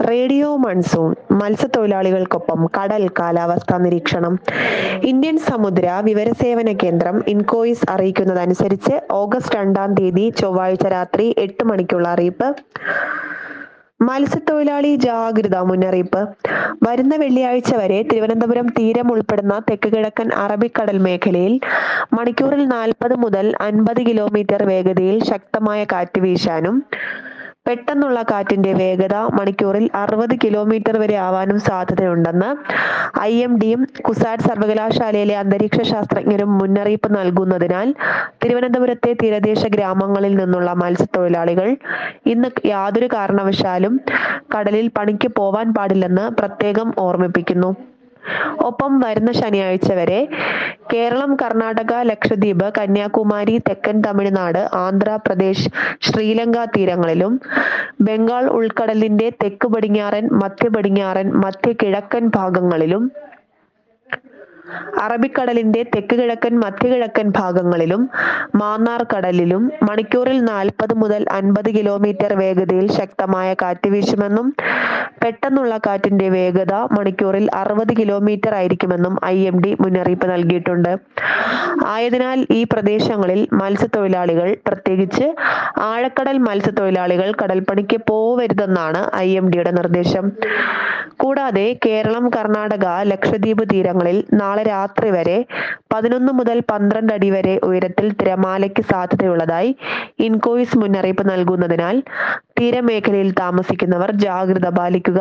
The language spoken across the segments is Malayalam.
റേഡിയോ മൺസൂൺ മത്സ്യത്തൊഴിലാളികൾക്കൊപ്പം കടൽ കാലാവസ്ഥാ നിരീക്ഷണം ഇന്ത്യൻ സമുദ്ര വിവരസേവന കേന്ദ്രം ഇൻകോയിസ് അറിയിക്കുന്നതനുസരിച്ച് ഓഗസ്റ്റ് രണ്ടാം തീയതി ചൊവ്വാഴ്ച രാത്രി എട്ട് മണിക്കുള്ള അറിയിപ്പ് മത്സ്യത്തൊഴിലാളി ജാഗ്രതാ മുന്നറിയിപ്പ് വരുന്ന വെള്ളിയാഴ്ച വരെ തിരുവനന്തപുരം തീരം ഉൾപ്പെടുന്ന തെക്ക് കിഴക്കൻ അറബിക്കടൽ മേഖലയിൽ മണിക്കൂറിൽ നാൽപ്പത് മുതൽ അൻപത് കിലോമീറ്റർ വേഗതയിൽ ശക്തമായ കാറ്റ് വീശാനും പെട്ടെന്നുള്ള കാറ്റിന്റെ വേഗത മണിക്കൂറിൽ അറുപത് കിലോമീറ്റർ വരെ ആവാനും സാധ്യതയുണ്ടെന്ന് ഐ എം ഡിയും കുസാറ്റ് സർവകലാശാലയിലെ അന്തരീക്ഷ ശാസ്ത്രജ്ഞരും മുന്നറിയിപ്പ് നൽകുന്നതിനാൽ തിരുവനന്തപുരത്തെ തീരദേശ ഗ്രാമങ്ങളിൽ നിന്നുള്ള മത്സ്യത്തൊഴിലാളികൾ ഇന്ന് യാതൊരു കാരണവശാലും കടലിൽ പണിക്ക് പോവാൻ പാടില്ലെന്ന് പ്രത്യേകം ഓർമ്മിപ്പിക്കുന്നു ഒപ്പം വരുന്ന ശനിയാഴ്ച വരെ കേരളം കർണാടക ലക്ഷദ്വീപ് കന്യാകുമാരി തെക്കൻ തമിഴ്നാട് ആന്ധ്രാപ്രദേശ് ശ്രീലങ്ക തീരങ്ങളിലും ബംഗാൾ ഉൾക്കടലിന്റെ തെക്ക് പടിഞ്ഞാറൻ മധ്യ പടിഞ്ഞാറൻ മധ്യ കിഴക്കൻ ഭാഗങ്ങളിലും അറബിക്കടലിന്റെ തെക്ക് കിഴക്കൻ മധ്യ കിഴക്കൻ ഭാഗങ്ങളിലും മാന്നാർ കടലിലും മണിക്കൂറിൽ നാൽപ്പത് മുതൽ അൻപത് കിലോമീറ്റർ വേഗതയിൽ ശക്തമായ കാറ്റ് വീശുമെന്നും പെട്ടെന്നുള്ള കാറ്റിന്റെ വേഗത മണിക്കൂറിൽ അറുപത് കിലോമീറ്റർ ആയിരിക്കുമെന്നും ഐ എം ഡി മുന്നറിയിപ്പ് നൽകിയിട്ടുണ്ട് ആയതിനാൽ ഈ പ്രദേശങ്ങളിൽ മത്സ്യത്തൊഴിലാളികൾ പ്രത്യേകിച്ച് ആഴക്കടൽ മത്സ്യത്തൊഴിലാളികൾ കടൽപ്പണിക്ക് പോവരുതെന്നാണ് ഐ എം ഡിയുടെ നിർദ്ദേശം കൂടാതെ കേരളം കർണാടക ലക്ഷദ്വീപ് തീരങ്ങളിൽ നാളെ രാത്രി വരെ പതിനൊന്ന് മുതൽ പന്ത്രണ്ട് അടി വരെ ഉയരത്തിൽ തിരമാലയ്ക്ക് സാധ്യതയുള്ളതായി ഇൻകോയിസ് മുന്നറിയിപ്പ് നൽകുന്നതിനാൽ തീരമേഖലയിൽ താമസിക്കുന്നവർ ജാഗ്രത പാലിക്കുക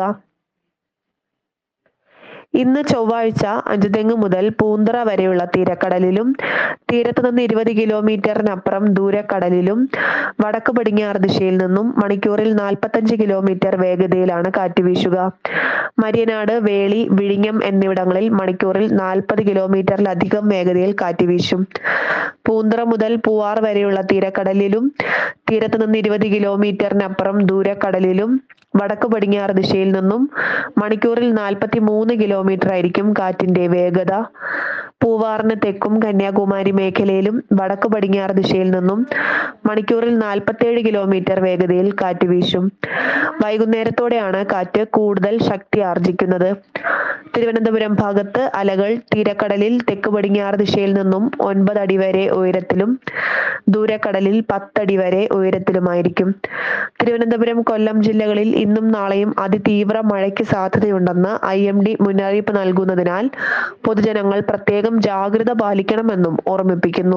ഇന്ന് ചൊവ്വാഴ്ച അഞ്ചുതെങ്ങ് മുതൽ പൂന്തറ വരെയുള്ള തീരക്കടലിലും തീരത്ത് നിന്ന് ഇരുപത് കിലോമീറ്ററിനപ്പുറം ദൂരക്കടലിലും വടക്ക് പടിഞ്ഞാറ് ദിശയിൽ നിന്നും മണിക്കൂറിൽ നാൽപ്പത്തഞ്ച് കിലോമീറ്റർ വേഗതയിലാണ് കാറ്റ് വീശുക മര്യനാട് വേളി വിഴിഞ്ഞം എന്നിവിടങ്ങളിൽ മണിക്കൂറിൽ നാൽപ്പത് കിലോമീറ്ററിലധികം വേഗതയിൽ കാറ്റ് വീശും പൂന്തറ മുതൽ പൂവാർ വരെയുള്ള തീരക്കടലിലും തീരത്ത് നിന്ന് ഇരുപത് കിലോമീറ്ററിനപ്പുറം ദൂരക്കടലിലും വടക്ക് പടിഞ്ഞാറ് ദിശയിൽ നിന്നും മണിക്കൂറിൽ നാൽപ്പത്തി മൂന്ന് കിലോമീറ്റർ ആയിരിക്കും കാറ്റിന്റെ വേഗത പൂവാറിന് തെക്കും കന്യാകുമാരി മേഖലയിലും വടക്ക് പടിഞ്ഞാറ് ദിശയിൽ നിന്നും മണിക്കൂറിൽ നാൽപ്പത്തേഴ് കിലോമീറ്റർ വേഗതയിൽ കാറ്റ് വീശും വൈകുന്നേരത്തോടെയാണ് കാറ്റ് കൂടുതൽ ശക്തി ആർജിക്കുന്നത് തിരുവനന്തപുരം ഭാഗത്ത് അലകൾ തീരക്കടലിൽ തെക്ക് പടിഞ്ഞാറ് ദിശയിൽ നിന്നും ഒൻപത് അടി വരെ ഉയരത്തിലും ദൂരക്കടലിൽ പത്തടി വരെ ഉയരത്തിലുമായിരിക്കും തിരുവനന്തപുരം കൊല്ലം ജില്ലകളിൽ ഇന്നും നാളെയും അതിതീവ്ര മഴയ്ക്ക് സാധ്യതയുണ്ടെന്ന് ഐ എം ഡി മുന്നറിയിപ്പ് നൽകുന്നതിനാൽ പൊതുജനങ്ങൾ പ്രത്യേകം ജാഗ്രത പാലിക്കണമെന്നും ഓർമ്മിപ്പിക്കുന്നു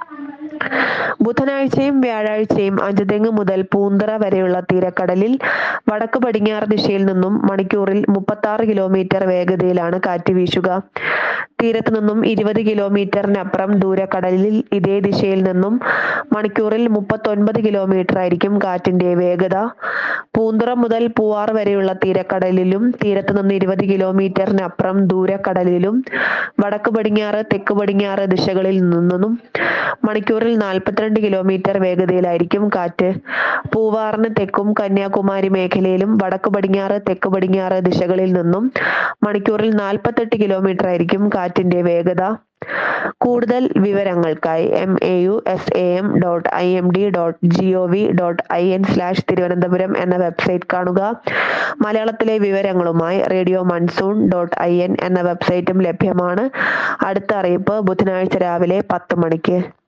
ബുധനാഴ്ചയും വ്യാഴാഴ്ചയും അഞ്ചുതെങ്ങ് മുതൽ പൂന്തറ വരെയുള്ള തീരക്കടലിൽ വടക്ക് പടിഞ്ഞാറ് ദിശയിൽ നിന്നും മണിക്കൂറിൽ മുപ്പത്തി ആറ് കിലോമീറ്റർ വേഗതയിലാണ് കാറ്റ് വീശുക തീരത്ത് നിന്നും ഇരുപത് കിലോമീറ്ററിനപ്പുറം ദൂരക്കടലിൽ ഇതേ ദിശയിൽ നിന്നും മണിക്കൂറിൽ മുപ്പത്തൊൻപത് കിലോമീറ്റർ ആയിരിക്കും കാറ്റിന്റെ വേഗത പൂന്തറ മുതൽ പൂവാർ വരെയുള്ള തീരക്കടലിലും തീരത്ത് നിന്ന് ഇരുപത് കിലോമീറ്ററിനപ്പുറം ദൂരക്കടലിലും വടക്ക് പടിഞ്ഞാറ് തെക്ക് പടിഞ്ഞാറ് ദിശകളിൽ നിന്നും മണിക്കൂറിൽ നാൽപ്പത്തിരണ്ട് കിലോമീറ്റർ വേഗതയിലായിരിക്കും കാറ്റ് പൂവാറിന് തെക്കും കന്യാകുമാരി മേഖലയിലും വടക്ക് പടിഞ്ഞാറ് തെക്ക് പടിഞ്ഞാറ് ദിശകളിൽ നിന്നും മണിക്കൂറിൽ നാൽപ്പത്തെട്ട് കിലോമീറ്റർ ആയിരിക്കും കാറ്റിന്റെ വേഗത കൂടുതൽ വിവരങ്ങൾക്കായി M A U S A M dot I M D dot G O V dot I N slash Thiruvananthapuram എന്ന വെബ്സൈറ്റ് കാണുക മലയാളത്തിലെ വിവരങ്ങളുമായി radio monsoon dot I N എന്ന വെബ്സൈറ്റും ലഭ്യമാണ് അടുത്ത അറിയിപ്പ് ബുധനാഴ്ച രാവിലെ പത്ത് മണിക്ക്